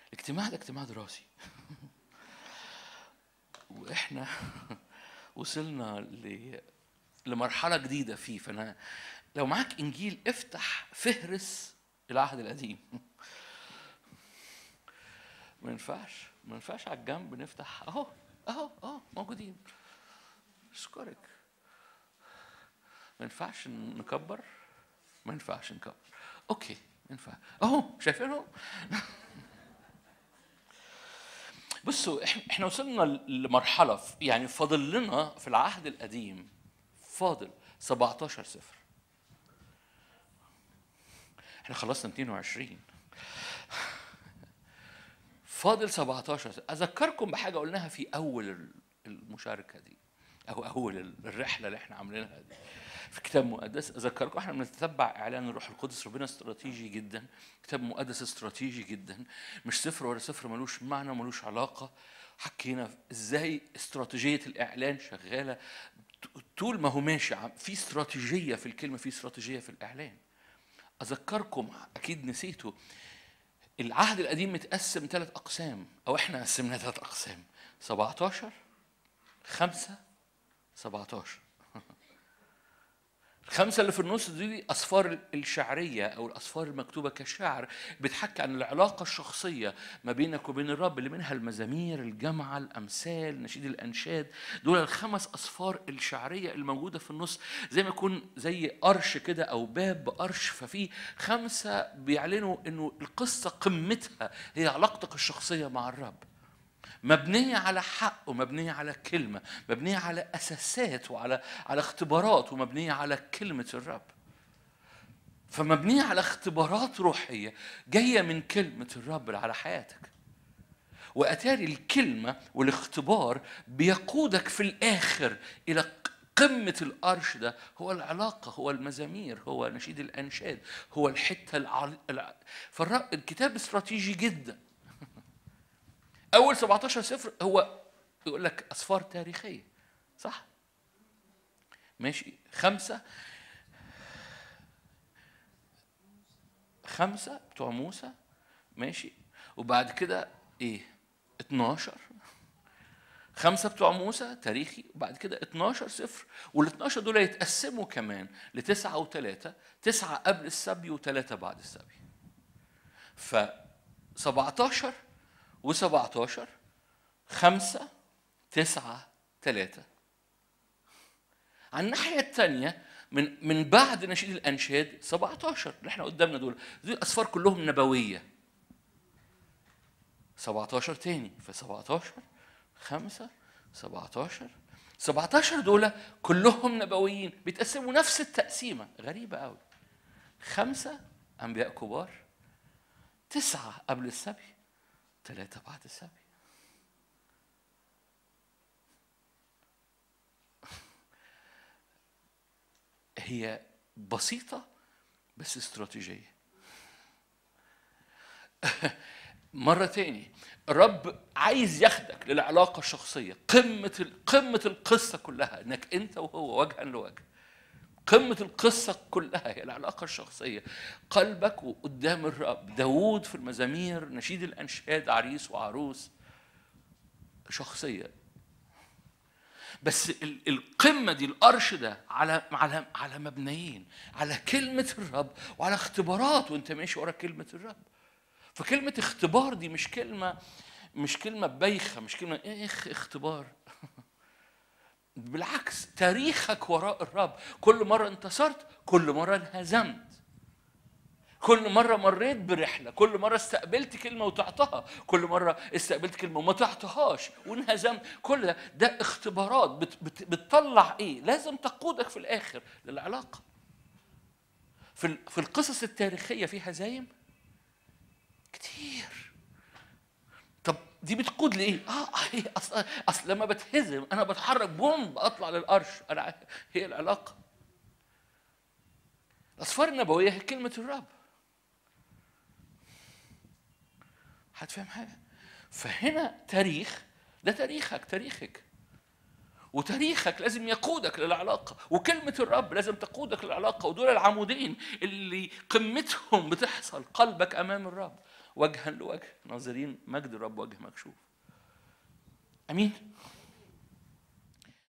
الاجتماع ده اجتماع دراسي واحنا وصلنا ل... لمرحله جديده فيه فانا لو معاك انجيل افتح فهرس العهد القديم ما ينفعش ما ينفعش على الجنب نفتح اهو اهو اهو موجودين اشكرك ما ينفعش نكبر ما ينفعش نكبر اوكي ينفع اهو شايفينهم بصوا إح- احنا وصلنا لمرحله في- يعني فاضل لنا في العهد القديم فاضل 17 سفر احنا خلصنا 220 فاضل 17 سفر. اذكركم بحاجه قلناها في اول ال- المشاركه دي او اول الرحله اللي احنا عاملينها دي في كتاب مقدس اذكركم احنا بنتتبع اعلان الروح القدس ربنا استراتيجي جدا كتاب مقدس استراتيجي جدا مش سفر ولا سفر ملوش معنى ملوش علاقه حكينا ازاي استراتيجيه الاعلان شغاله طول ما هو ماشي عم- في استراتيجيه في الكلمه في استراتيجيه في الاعلان اذكركم اكيد نسيتوا العهد القديم متقسم ثلاث اقسام او احنا قسمناه ثلاث اقسام 17 5 17 الخمسة اللي في النص دي أصفار الشعرية أو الأصفار المكتوبة كشعر بتحكي عن العلاقة الشخصية ما بينك وبين الرب اللي منها المزامير الجامعة الأمثال نشيد الأنشاد دول الخمس أصفار الشعرية الموجودة في النص زي ما يكون زي قرش كده أو باب بقرش ففي خمسة بيعلنوا إنه القصة قمتها هي علاقتك الشخصية مع الرب مبنية على حق ومبنية على كلمة مبنية على أساسات وعلى على اختبارات ومبنية على كلمة الرب فمبنية على اختبارات روحية جاية من كلمة الرب على حياتك وأتاري الكلمة والاختبار بيقودك في الآخر إلى قمة القرش ده هو العلاقة هو المزامير هو نشيد الأنشاد هو الحتة العل... الع... فالكتاب استراتيجي جدا اول 17 سفر هو يقول لك اسفار تاريخيه صح ماشي خمسه خمسه بتوع موسى ماشي وبعد كده ايه 12 خمسة بتوع موسى تاريخي وبعد كده 12 سفر وال 12 دول يتقسموا كمان لتسعة وثلاثة تسعة قبل السبي وثلاثة بعد السبي ف 17 و17 خمسة تسعة ثلاثة على الناحية الثانية من من بعد نشيد الأنشاد 17 اللي احنا قدامنا دول دول الأسفار كلهم نبوية 17 تاني في 17 5 17 17 دول كلهم نبويين بيتقسموا نفس التقسيمة غريبة قوي خمسة أنبياء كبار تسعة قبل السبي ثلاثة بعد السبي هي بسيطة بس استراتيجية مرة تاني الرب عايز ياخدك للعلاقة الشخصية قمة قمة القصة كلها انك انت وهو وجها لوجه قمة القصة كلها هي العلاقة الشخصية قلبك وقدام الرب داوود في المزامير نشيد الأنشاد عريس وعروس شخصية بس ال- القمة دي القرش ده على على على مبنيين على كلمة الرب وعلى اختبارات وانت ماشي ورا كلمة الرب فكلمة اختبار دي مش كلمة مش كلمة بايخة مش كلمة ايه اخ اختبار بالعكس تاريخك وراء الرب كل مرة انتصرت كل مرة انهزمت كل مرة مريت برحلة كل مرة استقبلت كلمة وتعطها كل مرة استقبلت كلمة وما تعطهاش وانهزمت كل ده ده اختبارات بت بت بتطلع ايه لازم تقودك في الآخر للعلاقة في ال- في القصص التاريخية في هزايم كتير طب دي بتقود لايه؟ اه هي اصل اصل لما بتهزم انا بتحرك بوم اطلع للقرش انا ع- هي العلاقه الاسفار النبويه هي كلمه الرب هتفهم حاجه فهنا تاريخ ده تاريخك تاريخك وتاريخك لازم يقودك للعلاقة وكلمة الرب لازم تقودك للعلاقة ودول العمودين اللي قمتهم بتحصل قلبك أمام الرب وجها لوجه ناظرين مجد الرب وجه مكشوف أمين